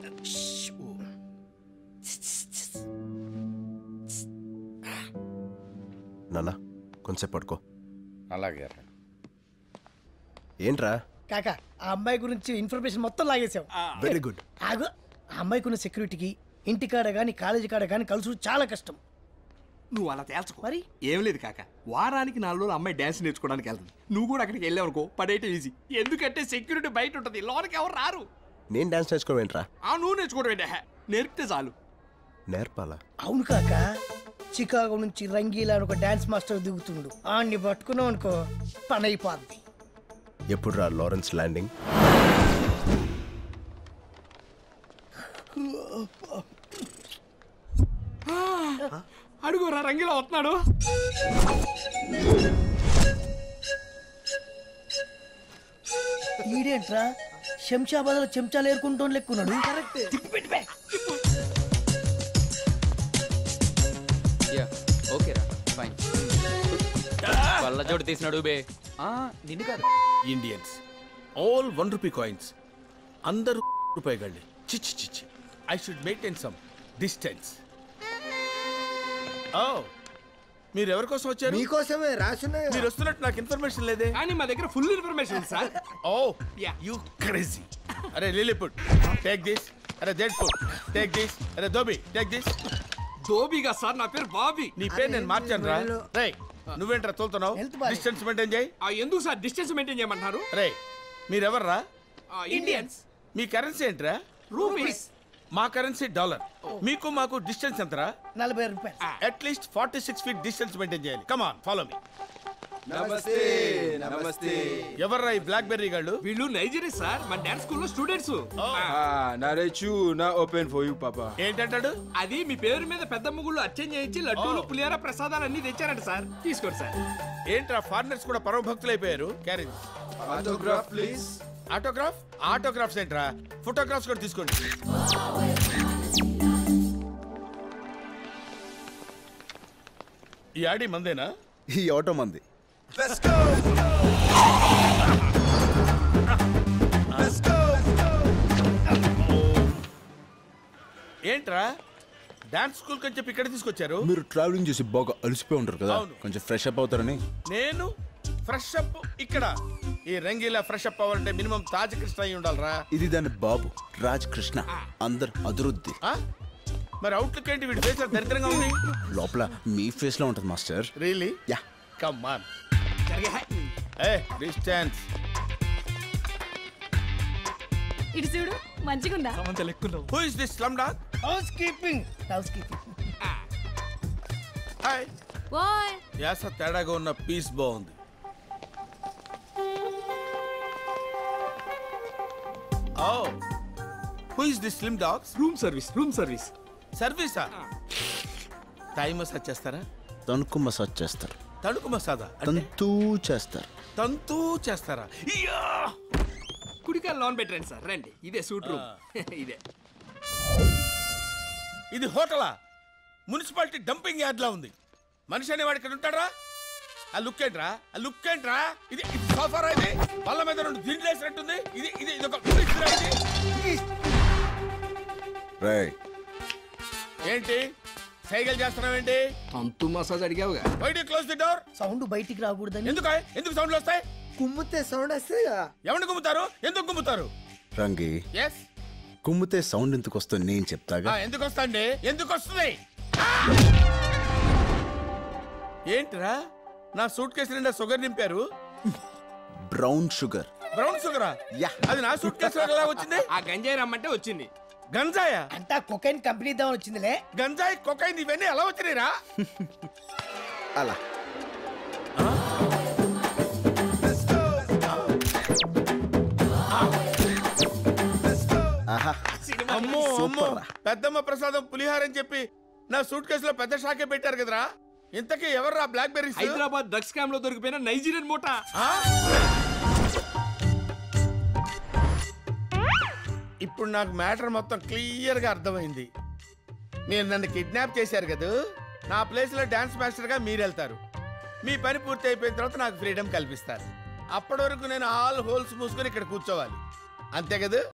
నాన్న కొంచెంసేపు పడుకో అలాగే ఏంట్రా కాక ఆ అమ్మాయి గురించి ఇన్ఫర్మేషన్ మొత్తం లాగేశావు వెరీ గుడ్ ఆగు ఆ అమ్మాయికి ఉన్న సెక్యూరిటీకి ఇంటికాడ కానీ కాలేజీ కాడ కానీ కలుసు చాలా కష్టం నువ్వు అలా తేల్చుకో మరి? ఏం లేదు కాక వారానికి నాలుగు రోజులు అమ్మాయి డ్యాన్స్ నేర్చుకోవడానికి వెళ్తుంది నువ్వు కూడా అక్కడికి వెళ్ళావు అనుకో పడేయటం ఈజీ ఎందుకంటే సెక్యూరిటీ బయట ఉంటుంది లోనకి ఎవరు రారు నేను డాన్స్ నేర్చుకోవడం ఏంట్రా ఆ నువ్వు నేర్చుకోవడం ఏంటే నేర్పితే చాలు నేర్పాలా అవును కాక చికాగో నుంచి రంగీలా అని ఒక డాన్స్ మాస్టర్ దిగుతుండు ఆడిని పట్టుకున్నావు అనుకో పని అయిపోద్ది ఎప్పుడు రా లారెన్స్ ల్యాండింగ్ అడుగురా రంగిలో వస్తున్నాడు ఈడేంట్రా శంషాబాద్ లో చెంచాలు ఏరుకుంటూ లెక్కున్నాడు యా ఓకే రా ఫైన్ వల్ల జోడు తీసినాడు బే ఆ, నిన్ను కాదు Indians all one rupee coins అందరూ రూపాయగళ్ళి చిచ్చి చిచ్చి I should maintain some distance ఓ మీరు ఎవరి కోసం వచ్చారు మీకోసమే రాసున్నాయి మీరు వస్తున్నట్టు నాకు ఇన్ఫర్మేషన్ లేదే కానీ మా దగ్గర ఫుల్ ఇన్ఫర్మేషన్ ఉంది సార్ ఓ Yeah. యు క్రేజీ అరే లిలీపుట్ టేక్ దిస్ అరే డెడ్ ఫుడ్ టేక్ దిస్ అరే దోబి టేక్ దిస్ దోబిగా సార్ నా పేరు బాబీ నీ పేరు నేను మార్చాను రా రేయ్ నువ్వేంట్రా తోలుతున్నావు Health బాగాలేదు. డిస్టెన్స్ మెయింటైన్ చేయి ఆ, ఎందుకు సార్ డిస్టెన్స్ మెయింటైన్ చేయమంటున్నారు రే మీరెవర్రా ఇండియన్స్ మీ కరెన్సీ ఏంట్రా రూపీస్ మా కరెన్సీ డాలర్ మీకు మాకు డిస్టెన్స్ ఎంతరా నలభై రూపాయలు at least forty six feet distance maintain చేయాలి కమాన్ ఫాలో మీ నమస్తే నమస్తే ఎవర్రా ఈ బ్లాక్ బెర్రీ గాళ్ళు వీళ్ళు నైజీరియా సార్ మన డాన్స్ స్కూల్లో స్టూడెంట్స్ నారేచు నా ఓపెన్ ఫర్ యూ పాపా ఏంటంటాడు అది మీ పేరు మీద పెద్ద ముగ్గులు అచ్చం చేయించి లడ్డూలు పులిహార ప్రసాదాలు అన్ని తెచ్చారంట సార్ తీసుకోండి సార్ ఏంట్రా ఫారినర్స్ కూడా పరమ భక్తులు అయిపోయారు carriage autograph please autograph autographs ఏంట్రా ఫోటోగ్రాఫ్స్ కూడా తీసుకోండి ఈ ఆడి మందేనా ఈ ఆటో మంది ఏంట్రా డాన్స్ స్కూల్ అని చెప్పి ఇక్కడ తీసుకొచ్చారు మీరు ట్రావెలింగ్ చేసి బాగా అలసిపోయి ఉంటారు కదా అవును. కొంచెం ఫ్రెష్ అప్ అవుతారని నేను ఫ్రెష్ అప్ ఇక్కడ ఈ రంగీలా ఫ్రెష్ అప్ అవ్వాలంటే మినిమం తాజ్ కృష్ణ అయి ఉండాలరా ఇది దాని బాబు రాజ్ కృష్ణ అందరు అదురుద్ది ఆ? మరి అవుట్లుక్ ఏంటి వీడి ఫేస్ దరిద్రంగా ఉంది లోపల మీ ఫేస్ లో ఉంటుంది master really yeah come on a distance ఇటు చూడు మంచిగుందా who is this slum dog house keeping house keeping hi ఓయ్ యాస తేడాగా ఉన్న పీస్ బాగుంది ఓ who is this slim dogs room service room service సర్వీసా టైం మసాజ్ చేస్తారా తణుకు మసాజ్ చేస్తారు తణుకు మసాదా అంటే తంతూ చేస్తారు తంతూ చేస్తారా ఇయ్యా! కుడికాయ లోన్ పెట్టండి సార్ రండి ఇదే సూట్ రూమ్ ఇదే ఇది హోటలా మున్సిపాలిటీ డంపింగ్ యార్డ్ లా ఉంది మనిషి అనేవాడు ఇక్కడ ఉంటాడా ఆ లుక్ ఏంట్రా ఆ లుక్ ఏంట్రా ఇది ఇది సోఫారా ఇది బల్ల మీద రెండు దిండ్లు వేసినట్టుంది ఇది ఇది ఇది ఒక ఫ్రిడ్జ్ రా ఇది రై ఏంటి సైకిల్ చేస్తున్నావేంటి అంతు మసాజ్ అడిగావుగా why do close the door sound బయటికి రాకూడదని ఎందుకు ఎందుకు సౌండ్లు వస్తాయి కుమ్మితే సౌండ్ వస్తుంది కదా ఎవరిని గుమ్ముతారు ఎందుకు గుమ్ముతారు రంగి ఎస్ కుమ్మితే సౌండ్ ఎందుకు వస్తుంది నేను చెప్తాగా ఎందుకు వస్తాండి ఎందుకు వస్తుంది ఆ! ఏంట్రా నా సూట్ కేసు నిండా షుగర్ నింపారు బ్రౌన్ షుగర్ బ్రౌన్ షుగరా యా. అది నా సూట్ కేసు ఎలా వచ్చింది ఆ గంజాయి రమ్మంటే వచ్చింది గంజాయా అంతా కొకైన్ కంపెనీ ఇద్దామని వచ్చిందిలే గంజాయి కొకైన్ ఇవన్నీ ఎలా వచ్చినాయిరా అలా ఆహా అమ్మో అమ్మో సూపర్ రా. పెద్దమ్మ ప్రసాదం పులిహార అని చెప్పి నా సూట్ కేసులో పెద్ద షాకే పెట్టారు కదరా ఇంతకీ ఎవర్రా blackberries Hyderabad drugs scam లో దొరికిపోయిన నైజీరియన్ మూట ఆ? ఇప్పుడు నాకు మ్యాటర్ మొత్తం క్లియర్ గా అర్థమైంది మీరు నన్ను కిడ్నాప్ చేశారు కదా నా ప్లేస్ లో డాన్స్ మాస్టర్ గా మీరు వెళ్తారు మీ పని పూర్తి అయిపోయిన తర్వాత నాకు ఫ్రీడమ్ కల్పిస్తారు అప్పటి వరకు నేను ఆల్ హోల్స్ మూసుకొని ఇక్కడ కూర్చోవాలి అంతే కదా